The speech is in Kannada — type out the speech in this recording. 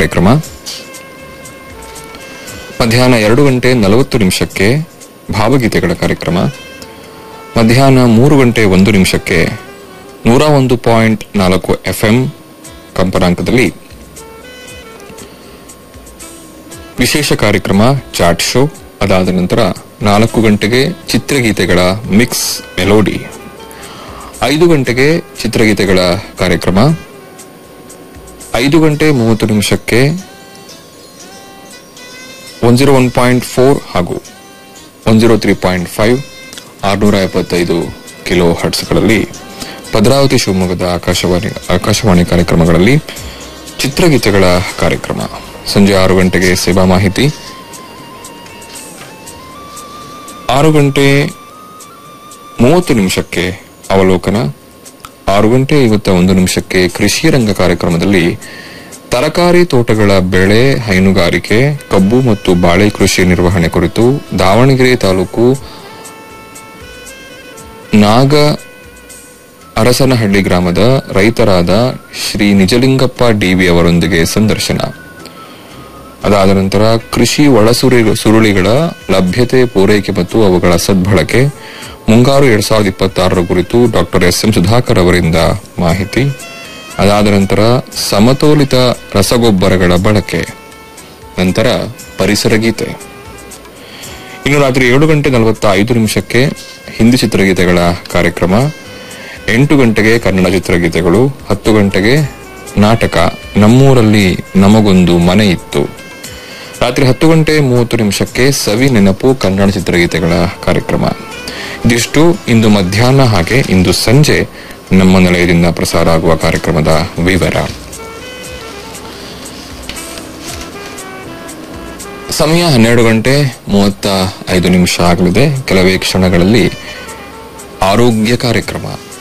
ಕಾರ್ಯಕ್ರಮ ಮಧ್ಯಾಹ್ನ ಎರಡು ಗಂಟೆ ನಲವತ್ತು ನಿಮಿಷಕ್ಕೆ ಭಾವಗೀತೆಗಳ ಕಾರ್ಯಕ್ರಮ ಮಧ್ಯಾಹ್ನ ಮೂರು ಗಂಟೆ ಒಂದು ನಿಮಿಷಕ್ಕೆ ನೂರ ಒಂದು ಪಾಯಿಂಟ್ ನಾಲ್ಕು ಎಫ್ಎಂ ಕಂಪನಾಂಕದಲ್ಲಿ ವಿಶೇಷ ಕಾರ್ಯಕ್ರಮ ಚಾಟ್ ಶೋ ಅದಾದ ನಂತರ ನಾಲ್ಕು ಗಂಟೆಗೆ ಚಿತ್ರಗೀತೆಗಳ ಮಿಕ್ಸ್ ಮೆಲೋಡಿ ಐದು ಗಂಟೆಗೆ ಚಿತ್ರಗೀತೆಗಳ ಕಾರ್ಯಕ್ರಮ ಐದು ಗಂಟೆ ಮೂವತ್ತು ನಿಮಿಷಕ್ಕೆ one zero one point four ಹಾಗೂ one zero three point five ಆರುನೂರ ಎಪ್ಪತ್ತೈದು ಕಿಲೋ ಹರ್ಟ್ಸ್ಗಳಲ್ಲಿ ಭದ್ರಾವತಿ ಶಿವಮೊಗ್ಗದ ಆಕಾಶವಾಣಿ ಆಕಾಶವಾಣಿ ಕಾರ್ಯಕ್ರಮಗಳಲ್ಲಿ ಚಿತ್ರಗೀತೆಗಳ ಕಾರ್ಯಕ್ರಮ ಸಂಜೆ ಆರು ಗಂಟೆಗೆ ಸೇವಾ ಮಾಹಿತಿ ಆರು ಗಂಟೆ ಮೂವತ್ತು ನಿಮಿಷಕ್ಕೆ ಅವಲೋಕನ ಆರು ಗಂಟೆ ಐವತ್ತ ಒಂದು ನಿಮಿಷಕ್ಕೆ ಕೃಷಿ ರಂಗ ಕಾರ್ಯಕ್ರಮದಲ್ಲಿ ತರಕಾರಿ ತೋಟಗಳ ಬೆಳೆ ಹೈನುಗಾರಿಕೆ ಕಬ್ಬು ಮತ್ತು ಬಾಳೆ ಕೃಷಿ ನಿರ್ವಹಣೆ ಕುರಿತು ದಾವಣಗೆರೆ ತಾಲೂಕು ನಾಗ ಅರಸನಹಳ್ಳಿ ಗ್ರಾಮದ ರೈತರಾದ ಶ್ರೀ ನಿಜಲಿಂಗಪ್ಪ ಡಿವಿ ಅವರೊಂದಿಗೆ ಸಂದರ್ಶನ ಅದಾದ ನಂತರ ಕೃಷಿ ಒಳಸುರಿ ಸುರುಳಿಗಳ ಲಭ್ಯತೆ ಪೂರೈಕೆ ಮತ್ತು ಅವುಗಳ ಸದ್ಬಳಕೆ ಮುಂಗಾರು ಎರಡ್ ಸಾವಿರದ ಇಪ್ಪತ್ತಾರರ ಕುರಿತು ಡಾಕ್ಟರ್ ಎಸ್ ಎಂ ಸುಧಾಕರ್ ಅವರಿಂದ ಮಾಹಿತಿ ಅದಾದ ನಂತರ ಸಮತೋಲಿತ ರಸಗೊಬ್ಬರಗಳ ಬಳಕೆ ನಂತರ ಪರಿಸರ ಗೀತೆ ಇನ್ನು ರಾತ್ರಿ ಏಳು ಗಂಟೆ ನಲವತ್ತ ಐದು ನಿಮಿಷಕ್ಕೆ ಹಿಂದಿ ಚಿತ್ರಗೀತೆಗಳ ಕಾರ್ಯಕ್ರಮ ಎಂಟು ಗಂಟೆಗೆ ಕನ್ನಡ ಚಿತ್ರಗೀತೆಗಳು ಹತ್ತು ಗಂಟೆಗೆ ನಾಟಕ ನಮ್ಮೂರಲ್ಲಿ ನಮಗೊಂದು ಮನೆ ಇತ್ತು ರಾತ್ರಿ ಹತ್ತು ಗಂಟೆ ಮೂವತ್ತು ನಿಮಿಷಕ್ಕೆ ಸವಿ ನೆನಪು ಕನ್ನಡ ಚಿತ್ರಗೀತೆಗಳ ಕಾರ್ಯಕ್ರಮ ಇದಿಷ್ಟು ಇಂದು ಮಧ್ಯಾಹ್ನ ಹಾಗೆ ಇಂದು ಸಂಜೆ ನಮ್ಮ ನಿಲಯದಿಂದ ಪ್ರಸಾರ ಆಗುವ ಕಾರ್ಯಕ್ರಮದ ವಿವರ ಸಮಯ ಹನ್ನೆರಡು ಗಂಟೆ ಮೂವತ್ತ ಐದು ನಿಮಿಷ ಆಗಲಿದೆ ಕೆಲವೇ ಕ್ಷಣಗಳಲ್ಲಿ ಆರೋಗ್ಯ ಕಾರ್ಯಕ್ರಮ